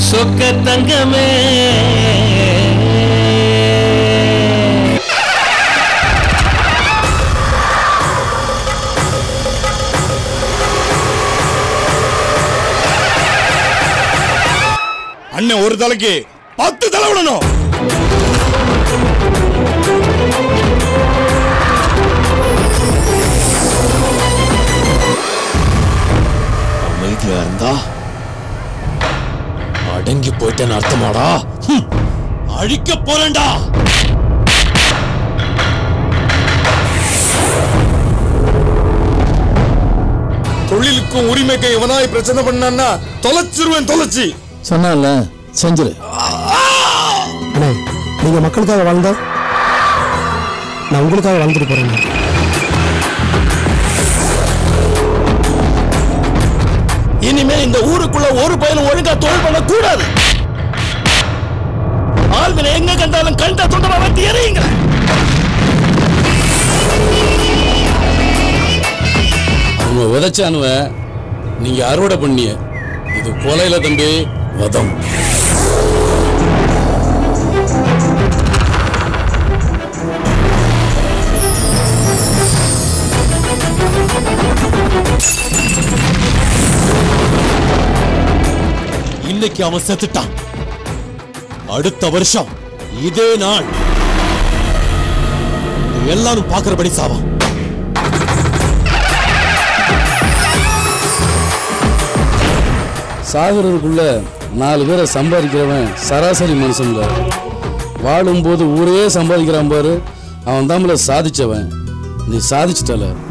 சொக்க தங்கமே அண்ணன் ஒரு தலைக்கு பத்து தலை விடணும் அமைதியா இருந்தா அடங்கி போயிட்டேன்னு அர்த்தமாடா ஹம். அழிக்க போறேன்டா தொழிலுக்கும் உரிமைக்கும் எவனாய் பிரச்சனை பண்ணான்னா தொலைச்சிருவேன் தொலைச்சி சொன்னான்ல செஞ்சிரு அண்ணே நீங்க மக்களுக்காக வாழ்ந்தா நான் உங்களுக்காக வாழ்ந்துட்டு போறேன் இனிமே இந்த ஊருக்குள்ள ஒரு பயனும் ஒழுங்கா தொழில் பண்ண கூடாது ஆள்களை எங்க கண்டாலும் கண்ட தொண்டமா வெட்டி எறியுங்க அவங்க விதைச்சானுவ நீங்க அறுவடை பண்ணிய இது கொலையில தம்பி வதம் இன்னைக்கு அவன் செத்துட்டான் அடுத்த வருஷம் இதே நாள் எல்லாரும் பாக்குறபடி சாவான் சாகுறதுக்குள்ள நாலு பேரை சம்பாதிக்கிறவன் சராசரி மனுஷன்ல வாழும்போது ஊரே சம்பாதிக்கிறான் பாரு அவன் தாமல சாதிச்சவன் நீ சாதிச்சிட்டல